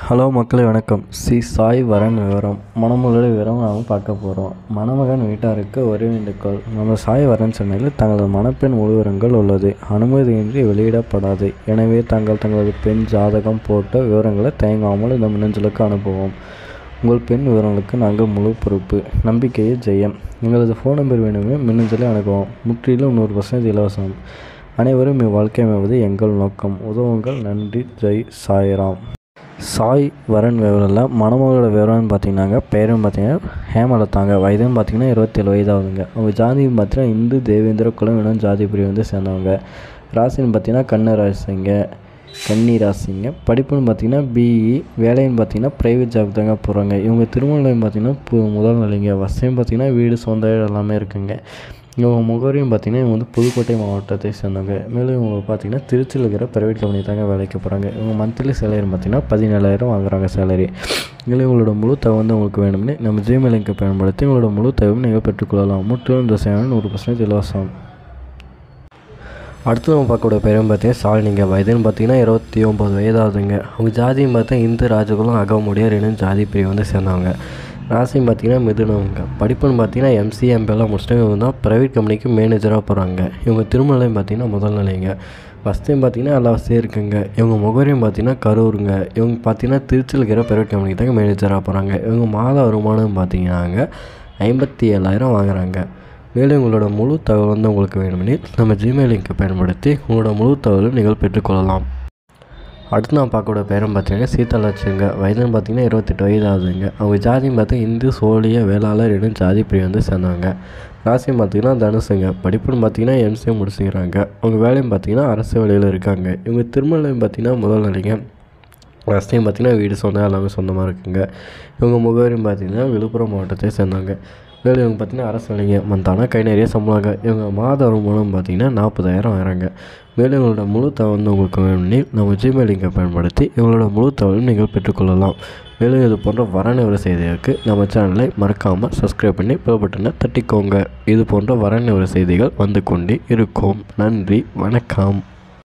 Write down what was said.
hello மக்களே வணக்கம் ஸ்ரீ சாய் வரன் விவரம் மணமகளோட விவரம் நாம் பார்க்க போகிறோம் மணமகன் வீட்டாருக்கு ஒரே வேண்டுகோள் நம்ம சாய் வரன் சென்னையில் தங்களது மணப்பெண் விவரங்கள் உள்ளது அனுமதியின்றி வெளியிடப்படாது எனவே தாங்கள் தங்களது பெண் ஜாதகம் போட்ட விவரங்களை தயங்காமல் இந்த மின்னஞ்சலுக்கு அனுப்புவோம் உங்கள் பெண் விவரங்களுக்கு நாங்கள் முழு பொறுப்பு நம்பிக்கையே ஜெயம் எங்களது ஃபோன் நம்பர் வேணுமே மின்னஞ்சலை அனுப்புவோம் முற்றிலும் நூறு பர்சன்ட் இலவசம் அனைவரும் இவ்வாழ்க்கை அமைவது எங்கள் நோக்கம் உதவுங்கள் நன்றி ஜெய் சாய்ராம் சாய் வரன் விவரில் மணமகளோட விவரம்னு பார்த்தீங்கன்னாங்க பேரும் பார்த்தீங்கன்னா ஹேமலதாங்க வயதுன்னு பார்த்தீங்கன்னா இருபத்தேழு வயதாகுதுங்க அவங்க ஜாதியும் பார்த்தீங்கன்னா இந்து தேவேந்திர குலம் இனம் ஜாதி பிரிவு வந்து சேர்ந்தவங்க ராசின்னு பார்த்தீங்கன்னா கண்ண ராசிங்க கன்னி ராசிங்க படிப்புன்னு பார்த்தீங்கன்னா பிஇ வேலைன்னு பார்த்தீங்கன்னா ப்ரைவேட் ஜாப் தாங்க போகிறாங்க இவங்க திருமணம் பார்த்தீங்கன்னா பு முதல் நிலைங்க வசதியும் பார்த்தீங்கன்னா வீடு சொந்த வீடு எல்லாமே இருக்குங்க இவங்க முகவரியும் பார்த்தீங்கன்னா இவங்க வந்து புதுக்கோட்டை மாவட்டத்தை சேர்ந்தவங்க மேலும் இவங்க பார்த்தீங்கன்னா திருச்சியில் இருக்கிற ப்ரைவேட் கம்பெனி தாங்க வேலைக்கு போகிறாங்க இவங்க மந்த்லி சேலரி பார்த்தீங்கன்னா பதினேழாயிரம் வாங்குறாங்க சேலரி இதில் இவங்களோட முழு தகவல் வந்து உங்களுக்கு வேணும்னு நம்ம ஜிமெயில் லிங்கை பயன்படுத்தி உங்களோட முழு தகவல் நீங்கள் பெற்றுக்கொள்ளலாம் முற்றிலும் இந்த சேவை நூறு பர்சன்டேஜ் இலவசம் அடுத்து நம்ம பார்க்கக்கூடிய பேரும் பார்த்தீங்கன்னா சாலினிங்க வயதுன்னு பார்த்தீங்கன்னா இருபத்தி ஒம்பது வயதாகுதுங்க அவங்க ஜாதியும் பார்த்தா இந்து ராஜகுலம் அகமுடியார் இனம் ஜாதி பிரிவு வந்து சேர்ந்தவங்க ராசியும் பார்த்தீங்கன்னா மிதுனவங்க படிப்புன்னு பார்த்தீங்கன்னா எம்சி எம்பிஎல்லாம் முடிச்சுட்டு இவங்க தான் ப்ரைவேட் கம்பெனிக்கு மேனேஜராக போகிறாங்க இவங்க திருமலையும் பார்த்தீங்கன்னா முதல் நிலைங்க ஃபஸ்ட்டையும் பார்த்தீங்கன்னா எல்லா வசதியும் இருக்குங்க இவங்க முகவரியும் பார்த்தீங்கன்னா கரூருங்க இவங்க பார்த்தீங்கன்னா திருச்சியில் இருக்கிற ப்ரைவேட் கம்பெனிக்கு தாங்க மேனேஜராக போகிறாங்க இவங்க மாத வருமானம் பார்த்தீங்கன்னாங்க ஐம்பத்தி ஏழாயிரம் வாங்குறாங்க மேலும் உங்களோட முழு தகவல் வந்து உங்களுக்கு வேணுமெனில் நம்ம ஜிமெயில் லிங்கை பயன்படுத்தி உங்களோட முழு தகவலும் நீங்கள் பெற்றுக்கொள்ளலாம் அடுத்து நான் பார்க்கக்கூடிய பேரும் பார்த்தீங்கன்னா சீதாலட்சுங்க வயதுன்னு பார்த்தீங்கன்னா இருபத்தெட்டு வயது ஆகுதுங்க அவங்க ஜாதியும் பார்த்தா இந்து சோழிய வேளாளர் இடம் ஜாதி பிரிவு வந்து சேர்ந்தவங்க ராசியும் பார்த்தீங்கன்னா தனுசுங்க படிப்புன்னு பார்த்தீங்கன்னா எம்சிஏ முடிச்சுக்கிறாங்க அவங்க வேலையும் பார்த்தீங்கன்னா அரசு வேலையில் இருக்காங்க இவங்க திருமலையும் பார்த்தீங்கன்னா முதல் நிலைங்க ஃபஸ்ட்டையும் பார்த்தீங்கன்னா வீடு சொந்தம் எல்லாமே சொந்தமாக இருக்குங்க இவங்க முகவரியும் பார்த்தீங்கன்னா விழுப்புரம் மாவட்டத்தை சேர்ந்தாங்க மேலும் இவங்க பார்த்தீங்கன்னா அரசு வேலைங்க மந்தானா கை நிறைய சம்பளங்க இவங்க மாத வருமானம் பார்த்தீங்கன்னா நாற்பதாயிரம் வராங்க மேலும் இவங்களோட முழு தகவல் வந்து உங்களுக்கு வேணும்னு நம்ம ஜிமெயில் லிங்கை பயன்படுத்தி இவங்களோட முழு தகவலும் நீங்கள் பெற்றுக்கொள்ளலாம் மேலும் இது போன்ற வரநிவர செய்திகளுக்கு நம்ம சேனலை மறக்காமல் சப்ஸ்கிரைப் பண்ணி பெல் பட்டனை தட்டிக்கோங்க இது போன்ற வரநிவர செய்திகள் வந்து கொண்டே இருக்கும் நன்றி வணக்கம்